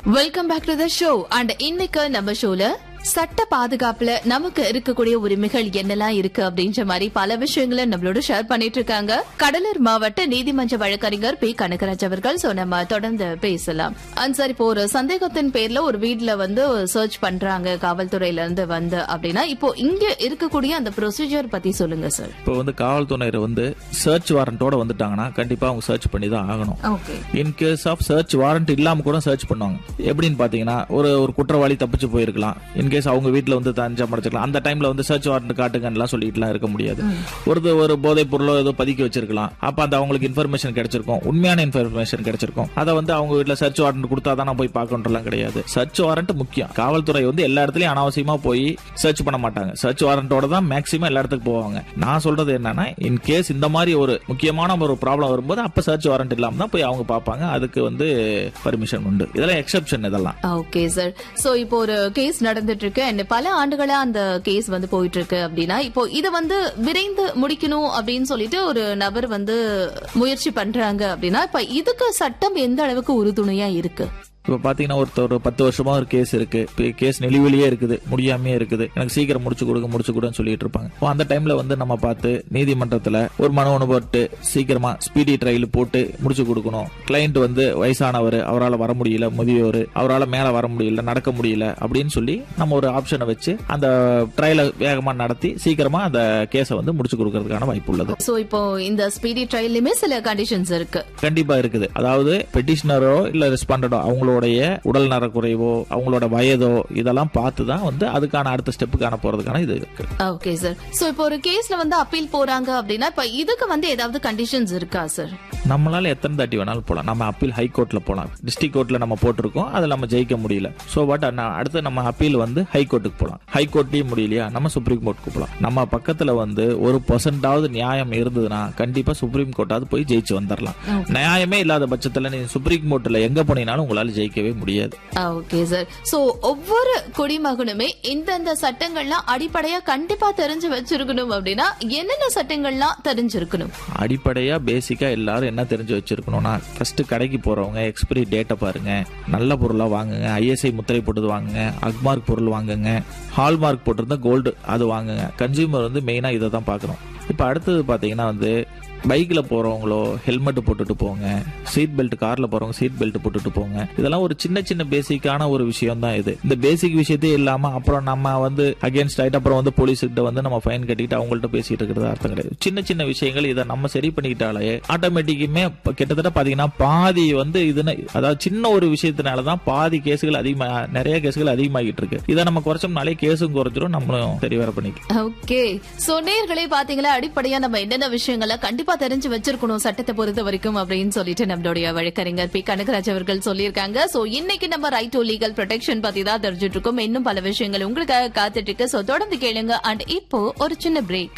welcome back to the show and இன்னைக்கு நம்ம ஷோல சட்ட பாதுகாப்புல நமக்கு இருக்கக்கூடிய உரிமைகள் என்னெல்லாம் இருக்கு அப்படின்ற மாதிரி பல விஷயங்களை நம்மளோட ஷேர் பண்ணிட்டு இருக்காங்க கடலூர் மாவட்ட நீதிமன்ற வழக்கறிஞர் பி கனகராஜ் அவர்கள் சோ நம்ம தொடர்ந்து பேசலாம் அண்ட் சார் இப்போ ஒரு சந்தேகத்தின் பேர்ல ஒரு வீட்ல வந்து சர்ச் பண்றாங்க காவல்துறையில இருந்து வந்து அப்படின்னா இப்போ இங்க இருக்கக்கூடிய அந்த ப்ரொசீஜர் பத்தி சொல்லுங்க சார் இப்போ வந்து காவல்துறையினர் வந்து சர்ச் வாரண்டோட வந்துட்டாங்கன்னா கண்டிப்பா அவங்க சர்ச் பண்ணி தான் ஆகணும் okay in case of search warrant இல்லாம கூட சர்ச் பண்ணுவாங்க எப்படின்னு பாத்தீங்கன்னா ஒரு ஒரு குற்றவாளி தப்பிச்சு போயிருக்கலாம் இன்கேஸ் அவங்க வீட்ல வந்து தஞ்சம் அடைச்சிக்கலாம் அந்த டைம்ல வந்து சர்ச் வாரண்ட் காட்டுங்கலாம் சொல்லிட்டுலாம் இருக்க முடியாது ஒரு ஒரு போதைப் பொருளோ ஏதோ பதுக்கி வச்சிருக்கலாம் அப்ப அந்த அவங்களுக்கு இன்ஃபர்மேஷன் கிடைச்சிருக்கும் உண்மையான இன்ஃபர்மேஷன் கிடைச்சிருக்கும் அதை வந்து அவங்க வீட்ல சர்ச் வாரண்ட் கொடுத்தா தான் நான் போய் பார்க்கணும்லாம் கிடையாது சர்ச் வாரண்ட் முக்கியம் காவல்துறை வந்து எல்லா இடத்துலயும் அனாவசியமா போய் சர்ச் பண்ண மாட்டாங்க சர்ச் வாரண்டோட தான் மேக்ஸிமம் எல்லா இடத்துக்கு போவாங்க நான் சொல்றது என்னன்னா இன் கேஸ் இந்த மாதிரி ஒரு முக்கியமான ஒரு ப்ராப்ளம் வரும்போது அப்ப சர்ச் வாரண்ட் இல்லாம தான் போய் அவங்க பார்ப்பாங்க அதுக்கு வந்து பர்மிஷன் உண்டு இதெல்லாம் எக்ஸெப்ஷன் இதெல்லாம் ஓகே சார் சோ இப்போ ஒரு கேஸ் நடந்துட்டு இருக்கு and பல ஆண்டுகளா அந்த கேஸ் வந்து போயிட்டு இருக்கு அப்படின்னா இப்போ இத வந்து விரைந்து முடிக்கணும் அப்படின்னு சொல்லிட்டு ஒரு நபர் வந்து முயற்சி பண்றாங்க அப்படின்னா இப்ப இதுக்கு சட்டம் எந்த அளவுக்கு உறுதுணையா இருக்கு இப்ப பாத்தீங்கன்னா ஒருத்தர் ஒரு பத்து வருஷமா ஒரு கேஸ் இருக்கு இப்ப கேஸ் நிலுவிலேயே இருக்குது முடியாமே இருக்குது எனக்கு சீக்கிரம் முடிச்சு கொடுங்க முடிச்சு கொடுன்னு சொல்லிட்டு இருப்பாங்க அப்போ அந்த டைம்ல வந்து நம்ம பார்த்து நீதிமன்றத்துல ஒரு மனு ஒன்று போட்டு சீக்கிரமா ஸ்பீடி ட்ரையல் போட்டு முடிச்சு கொடுக்கணும் கிளைண்ட் வந்து வயசானவர் அவரால் வர முடியல முதியோர் அவரால் மேல வர முடியல நடக்க முடியல அப்படின்னு சொல்லி நம்ம ஒரு ஆப்ஷனை வச்சு அந்த ட்ரையலை வேகமா நடத்தி சீக்கிரமா அந்த கேஸை வந்து முடிச்சு கொடுக்கறதுக்கான வாய்ப்பு உள்ளது சோ இப்போ இந்த ஸ்பீடி ட்ரையல்லையுமே சில கண்டிஷன்ஸ் இருக்கு கண்டிப்பா இருக்குது அதாவது பெட்டிஷனரோ இல்ல ரெஸ்பாண்டடோ அவங்களுடைய உடல் நலக்குறைவோ அவங்களோட வயதோ இதெல்லாம் பார்த்து தான் வந்து அதுக்கான அடுத்த ஸ்டெப்புக்கான போறதுக்கான இது இருக்கு ஓகே சார் சோ இப்போ ஒரு கேஸ்ல வந்து அப்பீல் போறாங்க அப்படின்னா இப்ப இதுக்கு வந்து ஏதாவது கண்டிஷன்ஸ் இருக்கா சார் நம்மளால எத்தனை தாட்டி வேணாலும் போலாம் நம்ம அப்பீல் ஹை கோர்ட்ல போலாம் டிஸ்ட்ரிக்ட் கோர்ட்ல நம்ம போட்டிருக்கோம் அதுல நம்ம ஜெயிக்க முடியல சோ பட் அடுத்து நம்ம அப்பீல் வந்து ஹை கோர்ட்டுக்கு போலாம் ஹை கோர்ட்லயும் முடியலையா நம்ம சுப்ரீம் கோர்ட்டுக்கு போலாம் நம்ம பக்கத்துல வந்து ஒரு பர்சன்டாவது நியாயம் இருந்ததுன்னா கண்டிப்பா சுப்ரீம் கோர்ட்டாவது போய் ஜெயிச்சு வந்துடலாம் நியாயமே இல்லாத பட்சத்துல நீங்க சுப்ரீம் கோர்ட்ல எங்க போனீங்கனாலும் உங்களால ஜெயிக்கவே முடியாது ஓகே சார் சோ ஒவ்வொரு குடிமகனுமே இந்தந்த சட்டங்கள்லாம் அடிப்படையா கண்டிப்பா தெரிஞ்சு வச்சிருக்கணும் அப்படின்னா என்னென்ன சட்டங்கள்லாம் தெரிஞ்சிருக்கணும் அடிப்படையா பேசிக்கா எல்லாரும் என்ன தெரிஞ்சு வச்சிருக்கணும்னா ஃபர்ஸ்ட் கடைக்கு போறவங்க எக்ஸ்பிரி டேட்டை பாருங்க நல்ல பொருளா வாங்குங்க ஐஎஸ்ஐ முத்திரை போட்டது வாங்குங்க அக்மார்க் பொருள் வாங்குங்க ஹால்மார்க் போட்டிருந்தா கோல்டு அது வாங்குங்க கன்சியூமர் வந்து மெயினா இதை தான் பார்க்கணும் இப்போ அடுத்தது பாத்தீங்கன்னா வந்து பைக்ல போறவங்களோ ஹெல்மெட் போட்டுட்டு போங்க சீட் பெல்ட் கார்ல போறவங்க சீட் பெல்ட் போட்டுட்டு போங்க இதெல்லாம் ஒரு சின்ன சின்ன பேசிக்கான ஒரு விஷயம் தான் இது இந்த பேசிக் விஷயத்தே இல்லாம அப்புறம் நம்ம வந்து அகேன்ஸ்ட் ஆயிட்டு அப்புறம் வந்து போலீஸ் கிட்ட வந்து நம்ம ஃபைன் கட்டிட்டு அவங்கள்ட்ட பேசிட்டு இருக்கிறது அர்த்தம் கிடையாது சின்ன சின்ன விஷயங்கள் இதை நம்ம சரி பண்ணிக்கிட்டாலே ஆட்டோமேட்டிக்குமே கிட்டத்தட்ட பாத்தீங்கன்னா பாதி வந்து இதுன்னு அதாவது சின்ன ஒரு விஷயத்தினால தான் பாதி கேஸுகள் அதிகமா நிறைய கேஸுகள் அதிகமாகிட்டு இருக்கு இதை நம்ம குறைச்சோம்னாலே கேஸும் குறைஞ்சிரும் நம்மளும் சரி வர பண்ணிக்கலாம் ஓகே சோ நேர்களே பாத்தீங்களா அடிப்படையா நம்ம என்னென்ன விஷயங்களை கண்டிப்பா தெரிஞ்சு வச்சிருக்கணும் சட்டத்தை பொறுத்த வரைக்கும் அப்படின்னு சொல்லிட்டு நம்மளுடைய வழக்கறிஞர் பி கனகராஜ் அவர்கள் சொல்லியிருக்காங்க சோ இன்னைக்கு நம்ம ரைட் டு லீகல் ப்ரொடெக்ஷன் பத்தி தான் தெரிஞ்சுட்டு இருக்கோம் இன்னும் பல விஷயங்கள் உங்களுக்காக காத்துட்டு இருக்கு சோ தொடர்ந்து கேளுங்க அண்ட் இப்போ ஒரு சின்ன பிரேக்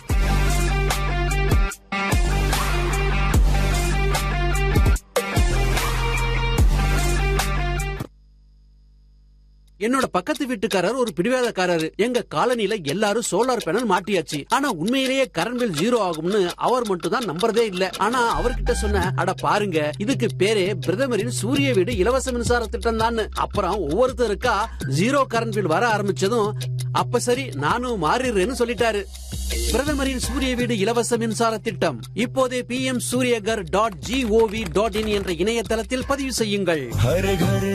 என்னோட பக்கத்து வீட்டுக்காரர் ஒரு பிடிவாதக்காரரு எங்க காலனில எல்லாரும் சோலார் பேனல் மாட்டியாச்சு ஆனா உண்மையிலேயே கரண்ட் பில் ஜீரோ ஆகும்னு அவர் மட்டும் தான் நம்புறதே இல்ல ஆனா அவர்கிட்ட சொன்ன அட பாருங்க இதுக்கு பேரே பிரதமரின் சூரிய வீடு இலவச மின்சார திட்டம் தான் அப்புறம் ஒவ்வொருத்தருக்கா ஜீரோ கரண்ட் பில் வர ஆரம்பிச்சதும் அப்ப சரி நானும் மாறிடுறேன்னு சொல்லிட்டாரு பிரதமரின் சூரிய வீடு இலவச மின்சார திட்டம் இப்போதே P M Suryaghar dot gov dot in என்ற இணையதளத்தில் பதிவு செய்யுங்கள் हर घर